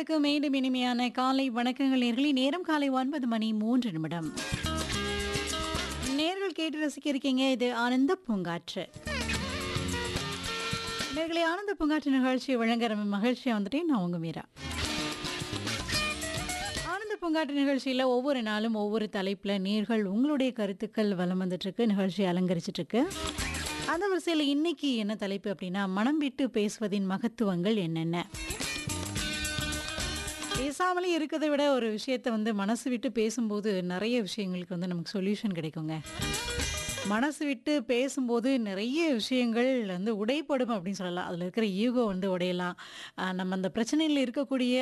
நேர்களுக்கு மீண்டும் இனிமையான காலை வணக்கங்கள் நேர்களே நேரம் காலை ஒன்பது மணி மூன்று நிமிடம் நேர்கள் கேட்டு ரசிக்க இருக்கீங்க இது ஆனந்த பூங்காற்று நேர்களை ஆனந்த பூங்காற்று நிகழ்ச்சி வழங்குற மகிழ்ச்சியை வந்துட்டு நான் உங்க மீரா ஆனந்த பூங்காற்று நிகழ்ச்சியில் ஒவ்வொரு நாளும் ஒவ்வொரு தலைப்பில் நேர்கள் உங்களுடைய கருத்துக்கள் வலம் வந்துட்டு இருக்கு நிகழ்ச்சி அலங்கரிச்சிட்டு இருக்கு அந்த வரிசையில் இன்னைக்கு என்ன தலைப்பு அப்படின்னா மனம் விட்டு பேசுவதின் மகத்துவங்கள் என்னென்ன பேசாமலே இருக்கிறத விட ஒரு விஷயத்த வந்து மனசு விட்டு பேசும்போது நிறைய விஷயங்களுக்கு வந்து நமக்கு சொல்யூஷன் கிடைக்குங்க மனசு விட்டு பேசும்போது நிறைய விஷயங்கள் வந்து உடைப்படும் அப்படின்னு சொல்லலாம் அதில் இருக்கிற ஈகோ வந்து உடையலாம் ஆஹ் நம்ம அந்த பிரச்சனையில் இருக்கக்கூடிய